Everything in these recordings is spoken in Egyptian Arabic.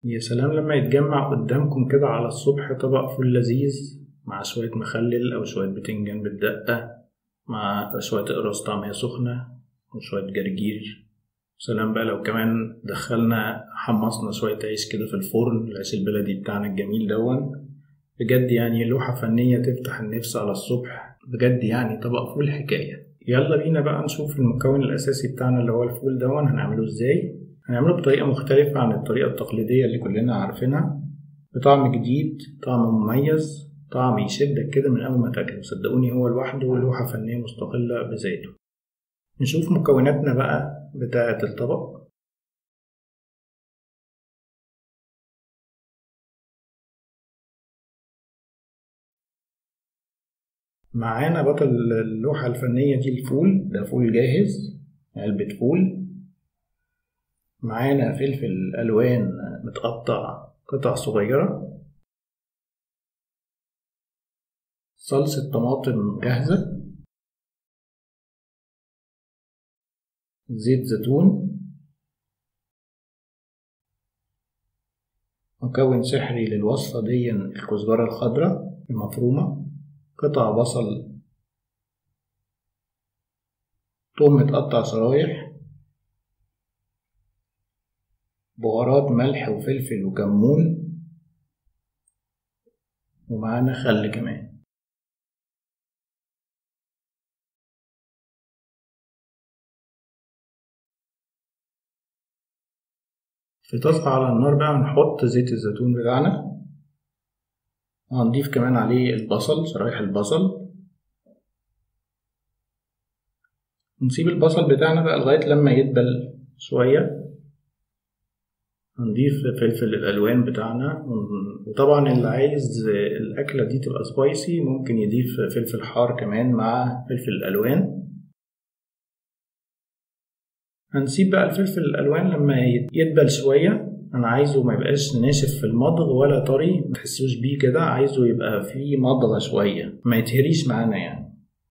يا سلام لما يتجمع قدامكم كده على الصبح طبق فول لذيذ مع شوية مخلل أو شوية بتنجان بالدقة مع شوية قراص طعمية سخنة وشوية جرجير سلام بقى لو كمان دخلنا حمصنا شوية عيش كده في الفرن العيش البلدي بتاعنا الجميل دون بجد يعني لوحة فنية تفتح النفس على الصبح بجد يعني طبق فول حكاية يلا بينا بقى نشوف المكون الأساسي بتاعنا اللي هو الفول دون هنعمله ازاي هنعمله بطريقة مختلفة عن الطريقة التقليدية اللي كلنا عارفينها بطعم جديد طعم مميز طعم يشدك كده من أول ما تاكله صدقوني هو لوحده لوحة فنية مستقلة بذاته نشوف مكوناتنا بقى بتاعة الطبق معانا بطل اللوحة الفنية دي الفول ده فول جاهز علبة فول معانا فلفل ألوان متقطع قطع صغيرة صلصة طماطم جاهزة زيت زيتون مكون سحري للوصفة دي الكزبرة الخضراء المفرومة قطع بصل توم متقطع شرايح بهارات ملح وفلفل وكمون ومعانا خل كمان في طاسة على النار بقى هنحط زيت الزيتون بتاعنا هنضيف كمان عليه البصل شرايح البصل نسيب البصل بتاعنا بقى لغاية لما يدبل شوية هنضيف فلفل الألوان بتاعنا وطبعا اللي عايز الأكلة دي تبقى سبايسي ممكن يضيف فلفل حار كمان مع فلفل الألوان هنسيب بقى الفلفل الألوان لما يدبل شوية أنا عايزه ما يبقاش ناشف في المضغ ولا طري متحسوش بيه كده عايزه يبقى فيه مضغة شوية ما يتهريش معانا يعني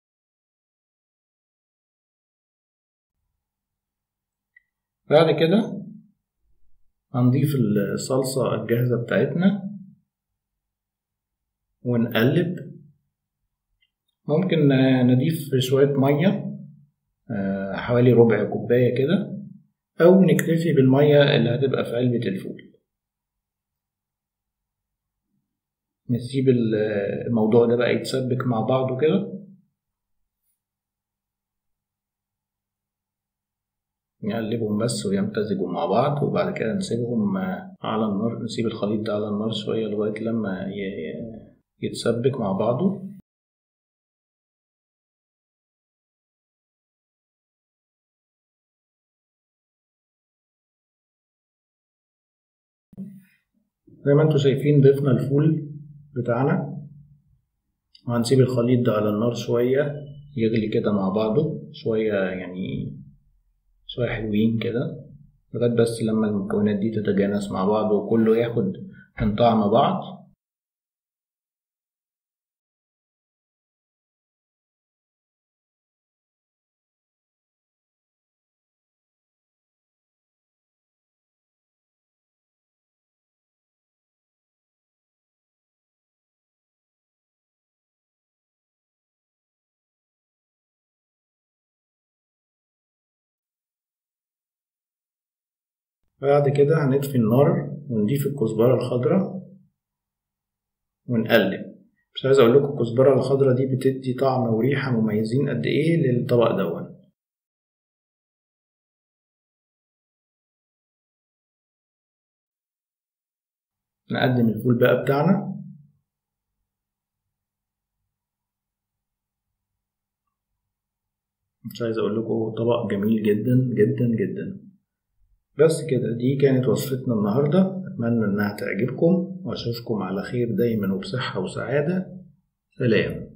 بعد كده هنضيف الصلصة الجاهزة بتاعتنا ونقلب ممكن نضيف شوية مية حوالي ربع كوباية كده أو نكتفي بالمية اللي هتبقى في علبة الفول نسيب الموضوع ده بقى يتسبك مع بعضه كده نقلبهم بس ويمتزجوا مع بعض وبعد كده نسيبهم على النار نسيب الخليط ده على النار شوية لغاية لما يتسبك مع بعضه زي ما انتوا شايفين ضفنا الفول بتاعنا وهنسيب الخليط ده على النار شوية يغلي كده مع بعضه شوية يعني شوية حلوين كده لغاية بس لما المكونات دي تتجانس مع بعض وكله ياخد من طعم بعض بعد كده هنطفي النار ونضيف الكزبرة الخضراء ونقلب مش عايز اقول لكم الكزبرة الخضراء دي بتدي طعم وريحة مميزين قد ايه للطبق دون نقدم الفول بقى بتاعنا مش عايز اقول لكم طبق جميل جدا جدا جدا بس كده دي كانت وصفتنا النهاردة أتمنى إنها تعجبكم وأشوفكم على خير دايما وبصحة وسعادة سلام